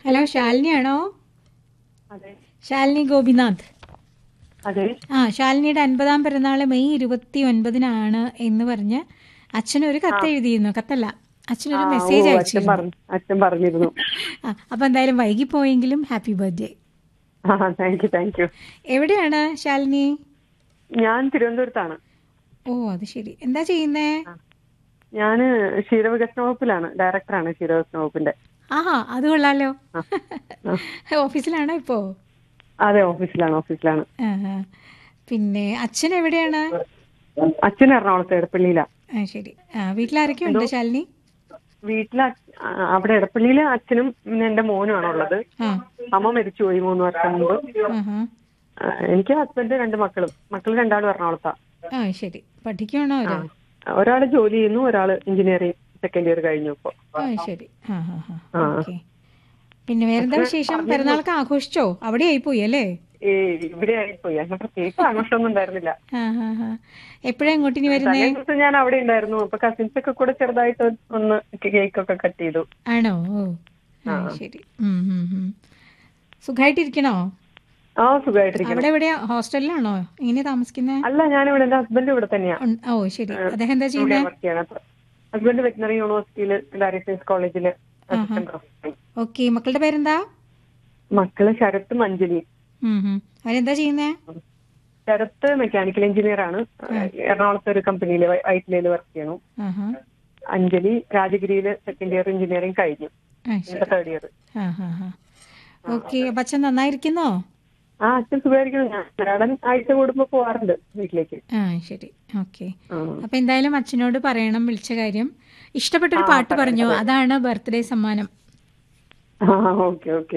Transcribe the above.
Hello ശാലിനിയാണോ അതെ ശാലിനി ഗോപിനാഥ് അതെ ആ ശാലിനിയുടെ അൻപതാം പിറന്നാൾ മെയ് ഇരുപത്തി ഒൻപതിനാണ് എന്ന് പറഞ്ഞ് അച്ഛനൊരു കത്ത് എഴുതിയിരുന്നു കത്തല്ല അച്ഛനൊരു ആ, മെസ്സേജ് ഓ, അച്ഛൻ അയച്ചിരുന്നു പറഞ്ഞു അച്ഛൻ പറഞ്ഞിരുന്നു ആ അപ്പം എന്തായാലും വൈകിപ്പോയെങ്കിലും ഹാപ്പി ബർത്ത്ഡേ ആ താങ്ക് യു താങ്ക് യു എവിടെയാണ് ശാലിനി ഞാൻ തിരുവനന്തപുരത്താണ് ഓ അത് ശരി എന്താ ചെയ്യുന്നേ ഞാൻ ക്ഷീരവികസന വകുപ്പിലാണ് ഡയറക്ടറാണ് ക്ഷീരവികസന വകുപ്പിന്റെ ആഹാ അത് കൊള്ളാലോ ആ. ഓഫീസിലാണോ ഇപ്പോ അതെ ഓഫീസിലാണ് ഓഫീസിലാണ് ആ, ആ. പിന്നെ അച്ഛൻ എവിടെയാണ് അച്ഛൻ എറണാകുളത്ത് എടപ്പള്ളിയിലാ ആ ശരി ആ വീട്ടിലാരൊക്കെ ഉണ്ട് ശാലിനി വീട്ടിലെ അവിടെ എടപ്പള്ളിയിലെ അച്ഛനും പിന്നെ എന്റെ മോനുമാണ് ഉള്ളത് ആ അമ്മ മരിച്ചുപോയി മൂന്ന് വർഷം മുമ്പ് ആഹാ ആ, എനിക്ക് ഹസ്ബൻഡ് രണ്ട് മക്കളും മക്കൾ രണ്ടാളും എറണാകുളത്താ ആ ശരി പഠിക്കണോ അവര് ഒരാള് ജോലി ചെയ്യുന്നു ഒരാള് എഞ്ചിനീയറിംഗ് സെക്കൻഡ് ഇയർ കഴിഞ്ഞു ഇപ്പൊ ആ ശരി ആ ആ ആ ഓക്കെ പിന്നെ വേറെന്താ വിശേഷം പെരുന്നാൾക്ക് ആഘോഷിച്ചോ അവിടെ ആയിപ്പോയി അല്ലേ ഏ ഇവിടെ ആയിപ്പോയി അങ്ങനെ പ്രത്യേകിച്ച് ആഘോഷമൊന്നും ഉണ്ടായിരുന്നില്ല ആ ആ ആ എപ്പോഴാ ഇങ്ങോട്ടിനി വരുന്നേ തലേ ദിവസം ഞാൻ അവിടെ ഉണ്ടായിരുന്നു അപ്പൊ കസിൻസ് ഒക്കെ കൂടെ ചെറുതായിട്ട് ഒന്ന് കേക്ക് ഒക്കെ കട്ട് ചെയ്തു ആണോ ഓ ആ ശരി ഉം, ഉം, ഉം. സുഖായിട്ടിരിക്കണോ ആ സുഖമായിട്ടിരിക്കുന്നു അവിടെ എവിടെയാ ഹോസ്റ്റലിലാണോ എങ്ങനെയാ താമസിക്കുന്നേ അല്ല ഞാനിവിടെ എന്റെ ഹസ്ബൻഡ് ഇവിടെ തന്നെയാ ഉൺ- ഓ ശരി അദ്ദേഹം എന്താ ഇവിടെ ചെയ്യുന്നേ വർക്ക് ചെയ്യണം ഹസ്ബൻഡ് വെറ്റിനറി യൂണിവേഴ്സിറ്റിയിൽ ഡയറി സയൻസ് കോളേജില് അസിസ്റ്റന്റ് പ്രൊഫസർ ഓക്കെ മക്കളുടെ പേരെന്താ മക്കള് ശരത്തും അഞ്ജലി ഉം, ഉം. അവരെന്താ ചെയ്യുന്നേ ശരത്ത് മെക്കാനിക്കൽ എഞ്ചിനീയർ ആണ് എറണാകുളത്തെ ഒരു കമ്പനിയിൽ ഐറ്റിലയിൽ വർക്ക് ചെയ്യണു ആഹാ അഞ്ജലി രാജഗിരിയില് സെക്കൻഡ് ഇയർ എഞ്ചിനീയറിംഗ് കഴിഞ്ഞു ആ ശരി തേർഡ് ഇയർ ആ ഹാ ഹാ ഓക്കെ അപ്പൊ അച്ഛൻ നന്നായിരിക്കുന്നോ ആ അച്ഛൻ സുഖമായിരിക്കുന്നു ഞാൻ ഒരാടൻ ആഴ്ച കൂടുമ്പോ പോവാറുണ്ട് വീട്ടിലേക്ക് ആ ശരി ഓക്കെ ആ. അപ്പൊ എന്തായാലും അച്ഛനോട് പറയണം വിളിച്ച കാര്യം ഇഷ്ടപ്പെട്ടൊരു പാട്ട് പറഞ്ഞു അതാണ് ബർത്ത്ഡേ സമ്മാനം ആ ഓക്കെ ഓക്കെ